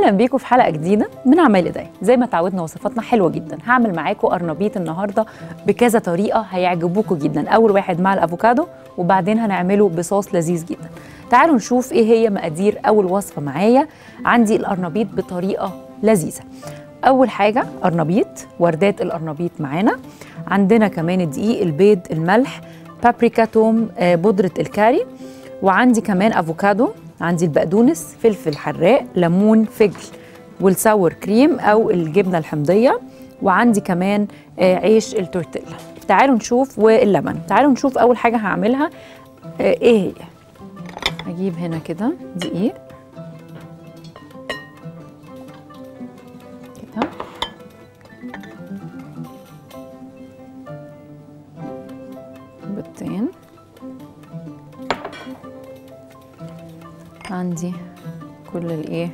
اهلا بيكم في حلقه جديده من اعمال ايديا زي ما تعودنا وصفاتنا حلوه جدا هعمل معاكم قرنبيط النهارده بكذا طريقه هيعجبوكم جدا اول واحد مع الافوكادو وبعدين هنعمله بصوص لذيذ جدا تعالوا نشوف ايه هي مقادير اول وصفه معايا عندي القرنبيط بطريقه لذيذه اول حاجه قرنبيط وردات القرنبيط معانا عندنا كمان الدقيق البيض الملح بابريكا توم آه، بودره الكاري وعندي كمان افوكادو عندي البقدونس فلفل حراق ليمون فجل والساور كريم او الجبنه الحمضيه وعندي كمان آه، عيش التورتيلا تعالوا نشوف واللبن تعالوا نشوف اول حاجه هعملها آه، ايه هي هجيب هنا كده دقيق كده بيضتين عندي كل الايه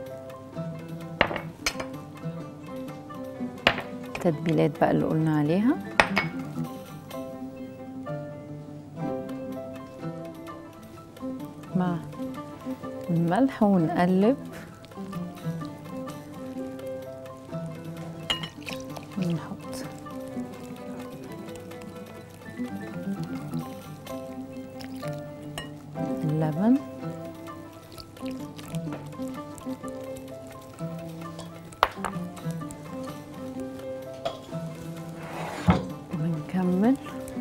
التتبيلات بقى اللي قلنا عليها مع الملح ونقلب ونحط اللبن ونكمل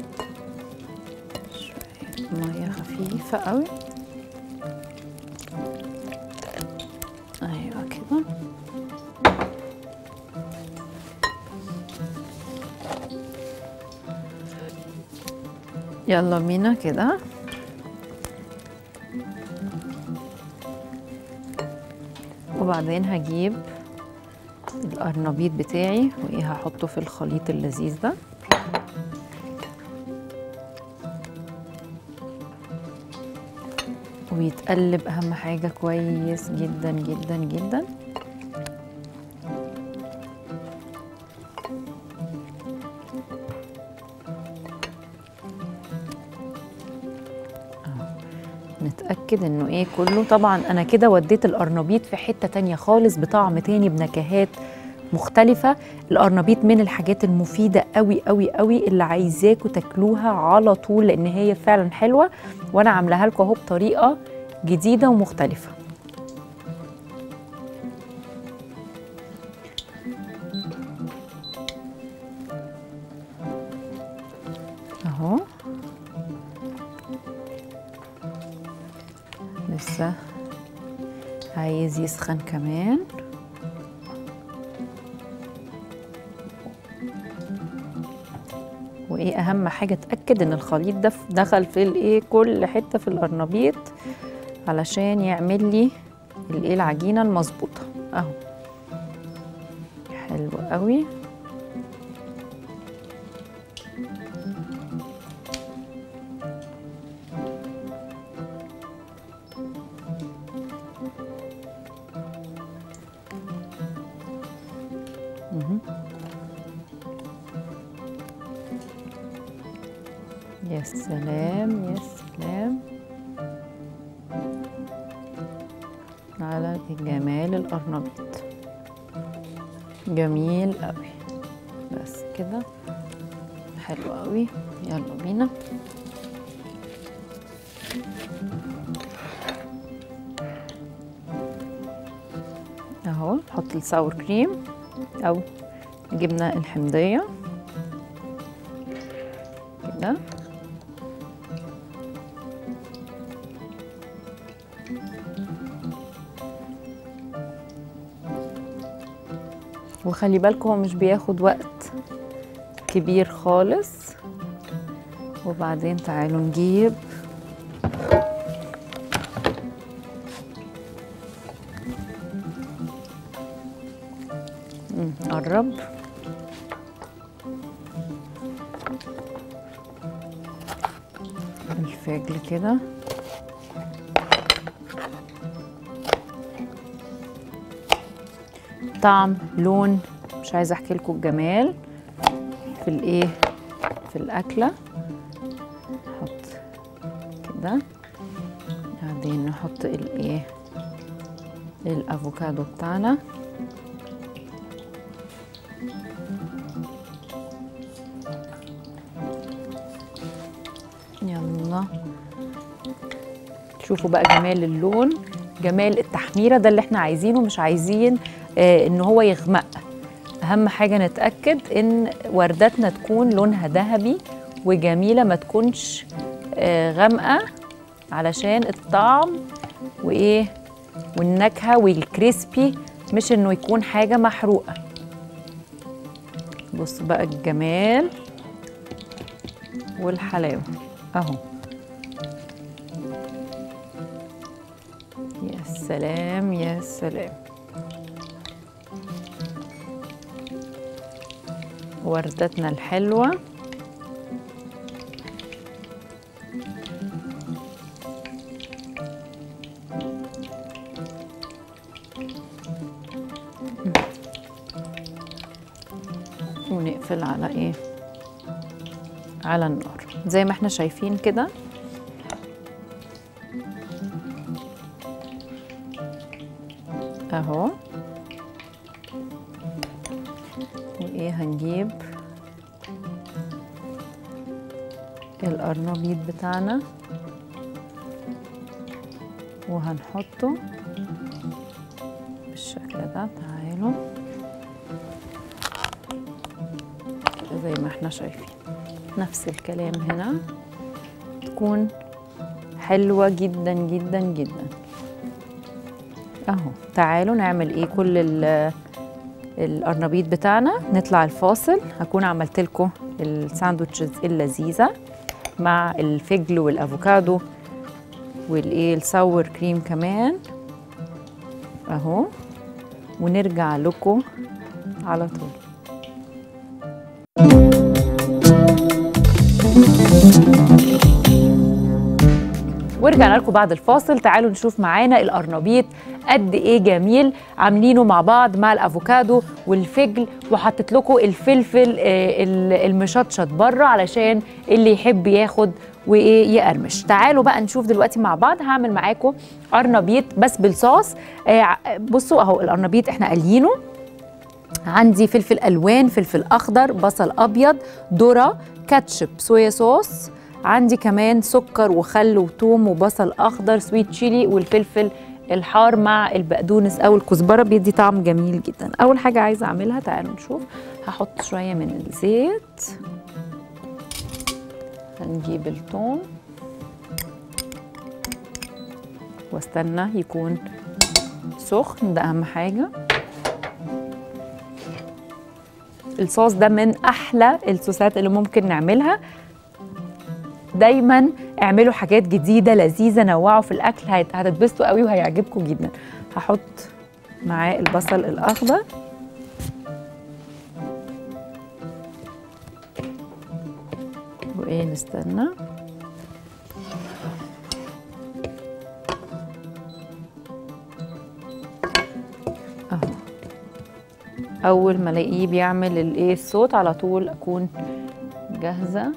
شوية مية خفيفة قوي ايوه كده يلا بينا كده وبعدين هجيب القرنبيط بتاعي وايه هحطه في الخليط اللذيذ ده ويتقلب اهم حاجه كويس جدا جدا جدا نتأكد انه ايه كله طبعا انا كده وديت القرنبيط في حتة تانية خالص بطعم تاني بنكهات مختلفة القرنبيط من الحاجات المفيدة قوي قوي قوي اللي عايزاكوا تاكلوها على طول لان هي فعلا حلوة وانا عاملاها لكم اهو بطريقة جديدة ومختلفة اهو لسه عايز يسخن كمان وايه اهم حاجه اتاكد ان الخليط ده دخل في الايه كل حته في القرنبيط علشان يعمل لي الايه العجينه المظبوطه اهو حلو قوي مهم. يا سلام يا سلام على جمال القرنبيط جميل قوي بس كده حلو قوي يلا بينا اهو نحط الساور كريم او الجبنه الحمضيه كده وخلي بالكم هو مش بياخد وقت كبير خالص وبعدين تعالوا نجيب مم، قرب الفجل كده طعم لون مش عايزه احكي لكم الجمال في الايه في الاكله نحط كده بعدين نحط الايه الافوكادو بتاعنا يلا شوفوا بقى جمال اللون جمال التحميره ده اللي احنا عايزينه مش عايزين آه ان هو يغمق اهم حاجه نتاكد ان وردتنا تكون لونها ذهبي وجميله ما تكونش آه غامقه علشان الطعم وايه والنكهه والكريسبي مش انه يكون حاجه محروقه بص بقى الجمال والحلاوه اهو يا سلام يا سلام وردتنا الحلوه ونقفل على ايه على النار زي ما احنا شايفين كده اهو وايه هنجيب القرنبيط بتاعنا وهنحطه بالشكل ده تعالوا زي ما احنا شايفين نفس الكلام هنا تكون حلوة جدا جدا جدا اهو تعالوا نعمل ايه كل ال- القرنبيط بتاعنا نطلع الفاصل هكون عملت لكم الساندوتشز اللذيذة مع الفجل والافوكادو والايه الساور كريم كمان اهو ونرجع لكم على طول ورجعنا لكم بعد الفاصل تعالوا نشوف معانا القرنبيط قد ايه جميل عاملينه مع بعض مع الافوكادو والفجل وحطيت لكم الفلفل آه، ال- المشطشط بره علشان اللي يحب ياخد وايه يقرمش تعالوا بقى نشوف دلوقتي مع بعض هعمل معاكم قرنبيط بس بالصوص آه، ع- بصوا اهو القرنبيط احنا قالينه عندي فلفل الوان فلفل اخضر بصل ابيض ذره كاتشب صويا صوص عندي كمان سكر وخل وثوم وبصل اخضر سويت تشيلي والفلفل الحار مع البقدونس او الكزبره بيدي طعم جميل جدا اول حاجه عايزه اعملها تعالوا نشوف هحط شويه من الزيت هنجيب الثوم واستنى يكون سخن ده اهم حاجه الصوص ده من احلى الصوصات اللي ممكن نعملها دايما اعملوا حاجات جديده لذيذه نوعوا في الاكل هت- هتتبسطوا قوي وهيعجبكم جدا هحط معاه البصل الاخضر وايه نستنى اهو اول ما الاقيه بيعمل الايه الصوت على طول اكون جاهزه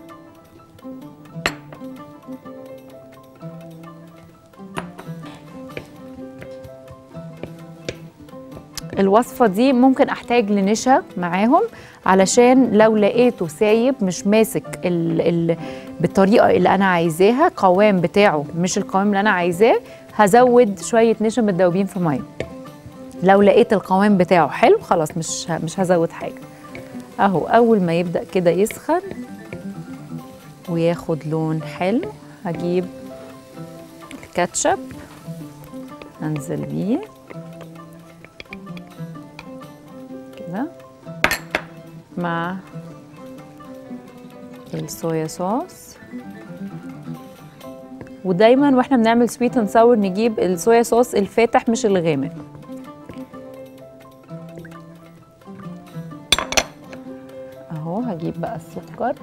الوصفة دي ممكن أحتاج لنشا معاهم علشان لو لقيته سايب مش ماسك ال ال بالطريقة اللي أنا عايزاها قوام بتاعه مش القوام اللي أنا عايزاه هزود شوية نشا متدوبين في مية لو لقيت القوام بتاعه حلو خلاص مش ه- مش هزود حاجة أهو أول ما يبدأ كده يسخن وياخد لون حلو هجيب الكاتشب أنزل بيه كده مع الصويا صوص ودايما واحنا بنعمل سويت اند ساور نجيب الصويا صوص الفاتح مش الغامق اهو هجيب بقى السكر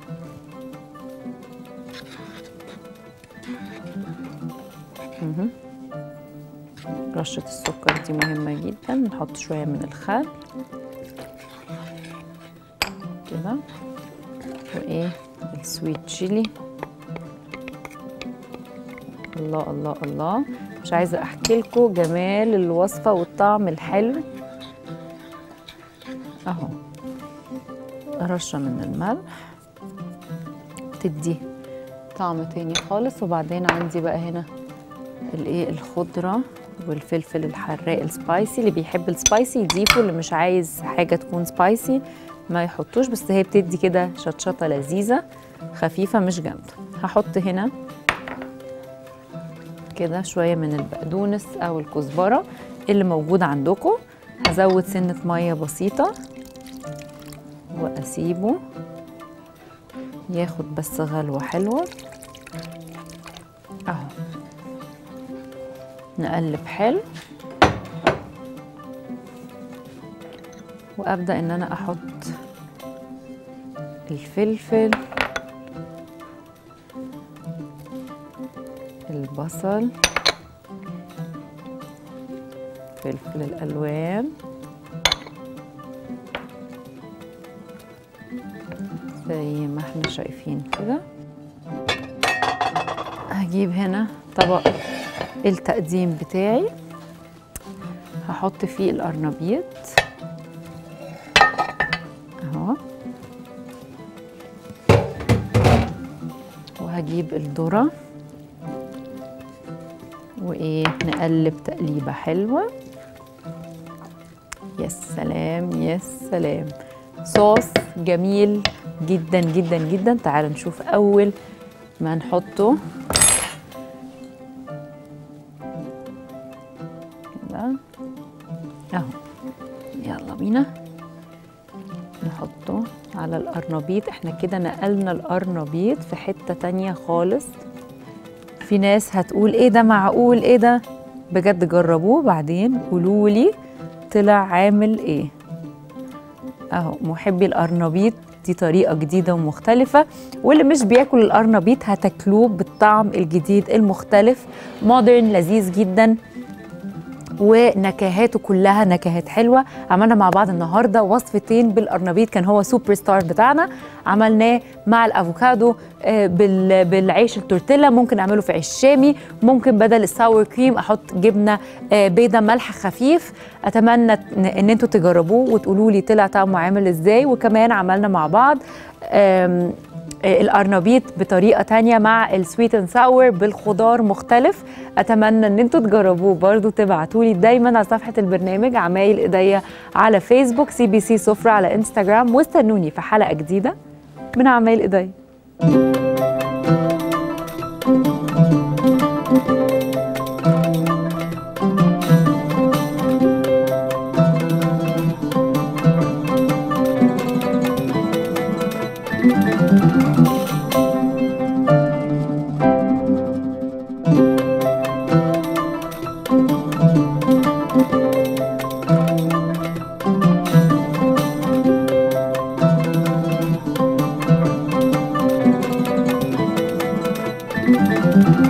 مهم. رشة السكر دي مهمة جدا نحط شوية من الخل كده وايه السويت تشيلي الله الله الله مش عايزه احكي لكم جمال الوصفه والطعم الحلو اهو رشه من الملح تدي طعم تاني خالص وبعدين عندي بقى هنا الايه الخضره والفلفل الحراق السبايسي اللي بيحب السبايسي يضيفه اللي مش عايز حاجه تكون سبايسي ما يحطوش بس هي بتدي كده شطشطه لذيذه خفيفه مش جامده هحط هنا كده شويه من البقدونس او الكزبره اللي موجود عندكم هزود سنه ميه بسيطه واسيبه ياخد بس غلوه حلوه اهو نقلب حلو وابدا ان انا احط الفلفل البصل فلفل الالوان زي ما احنا شايفين كده هجيب هنا طبق التقديم بتاعي هحط فيه القرنبيط اهو وهجيب الذره وايه نقلب تقليبه حلوه يا سلام يا سلام صوص جميل جدا جدا جدا تعالوا نشوف اول ما نحطه كده اهو يلا بينا نحطه على القرنبيط احنا كده نقلنا القرنبيط في حتة تانية خالص في ناس هتقول ايه ده معقول ايه ده بجد جربوه بعدين قولوا لي طلع عامل ايه اهو محبي القرنبيط دي طريقة جديدة ومختلفة واللي مش بياكل القرنبيط هتاكلوه بالطعم الجديد المختلف مودرن لذيذ جدا ونكهاته كلها نكهات حلوه عملنا مع بعض النهارده وصفتين بالقرنبيط كان هو سوبر ستار بتاعنا عملناه مع الافوكادو آه، بال- بالعيش التورتيلا ممكن اعمله في عيش شامي ممكن بدل الساور كريم احط جبنه آه، بيضه ملح خفيف اتمنى ان إن انتوا تجربوه وتقولوا لي طلع طعمه عامل ازاي وكمان عملنا مع بعض آم، آه، القرنبيط بطريقه تانية مع السويت اند ساور بالخضار مختلف اتمنى ان انتوا تجربوه برضو تبعتوا لي دايما على صفحه البرنامج عمايل ايديا على فيسبوك سي بي سي سفره على انستغرام واستنوني في حلقه جديده من عمايل ايديا thank you